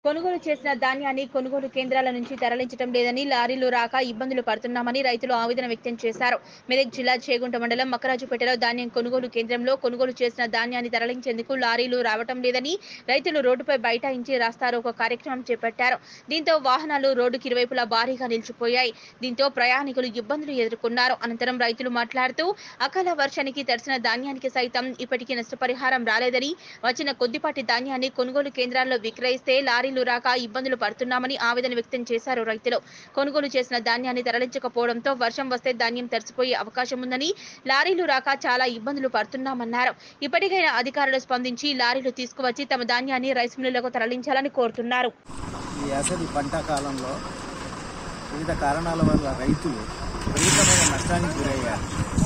కొనుగోలు చేసిన ధాన్యాన్ని కొనుగోలు కేంద్రాల నుంచి తరలించడం లేదని లారీలు రాక ఇబ్బందులు పడుతున్నామని రైతులు ఆవేదన వ్యక్తం చేశారు మెదక్ జిల్లా చేగుంట మండలం మకరాజుపేటలో ధాన్యం కొనుగోలు కేంద్రంలో కొనుగోలు చేసిన ధాన్యాన్ని తరలించేందుకు లారీలు రావటం లేదని రైతులు రోడ్డుపై బైఠాయించి రాస్తారోకో కార్యక్రమం చేపట్టారు దీంతో వాహనాలు రోడ్డుకి ఇరువైపులా భారీగా నిలిచిపోయాయి దీంతో ప్రయాణికులు ఇబ్బందులు ఎదుర్కొన్నారు అనంతరం రైతులు మాట్లాడుతూ అకాల వర్షానికి తడిసిన ధాన్యానికి సైతం ఇప్పటికీ నష్టపరిహారం రాలేదని వచ్చిన కొద్దిపాటి ధాన్యాన్ని కొనుగోలు కేంద్రాల్లో విక్రయిస్తే లారీలు రాక ఇబ్బందులు పడుతున్నామని ఆవేదన వ్యక్తం చేశారు రైతులు కొనుగోలు చేసిన ధాన్యాన్ని తరలించకపోవడంతో వర్షం వస్తే ధాన్యం తడిసిపోయే అవకాశం ఉందని లారీలు రాక చాలా ఇబ్బందులు పడుతున్నామన్నారు ఇప్పటికైనా అధికారులు స్పందించి లారీలు తీసుకువచ్చి తమ ధాన్యాన్ని రైస్ మిల్లులకు తరలించాలని కోరుతున్నారు ఈ అసలు పంట కాలంలో వివిధ కారణాల వల్ల రైతులు విపరీతమైన నష్టానికి గురయ్యారు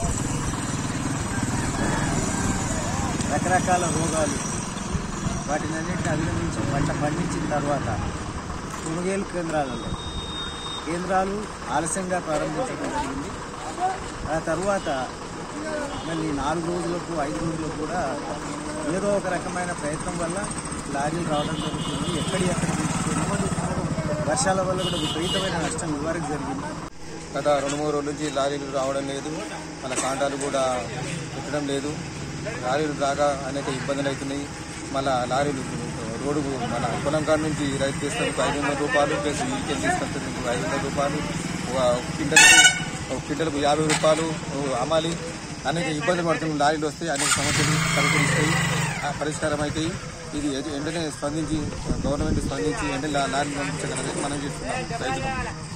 రకరకాల రోగాలు వాటిని అన్నింటిని అధిగమించి పంట పండించిన తర్వాత కొనుగోలు కేంద్రాలలో కేంద్రాలు ఆలస్యంగా ప్రారంభించడం జరిగింది ఆ తర్వాత మళ్ళీ నాలుగు రోజులకు ఐదు రోజులకు కూడా ఏదో ఒక రకమైన ప్రయత్నం వల్ల లారీలు రావడం జరుగుతుంది ఎక్కడి ఎక్కడ తీసుకొని వర్షాల వల్ల కూడా విపరీతమైన నష్టం ఇదివరకు జరిగింది గత రెండు మూడు రోజుల నుంచి లారీలు రావడం లేదు మన కాంటాలు కూడా పెట్టడం లేదు లారీలు రాక అనేక ఇబ్బందులు అవుతున్నాయి మళ్ళా లారీలు రోడ్డు మన పొలం కాడ నుంచి రైతు తీసుకొచ్చి ఐదు వందల రూపాయలు ప్లస్ ఇంటికి తీసుకొచ్చేందుకు ఐదు వందల రూపాయలు ఒక క్వింటల్కు ఒక క్వింటల్కు యాభై రూపాయలు అమ్మాలి అనేక ఇబ్బందులు పడుతున్నాయి లారీలు వస్తాయి అనేక సమస్యలు పరిష్కరిస్తాయి ఆ పరిష్కారం అవుతాయి ఇది వెంటనే స్పందించి గవర్నమెంట్ స్పందించి వెంటనే లారీలు పంపించగలరని మనం చేస్తున్నాం రైతులు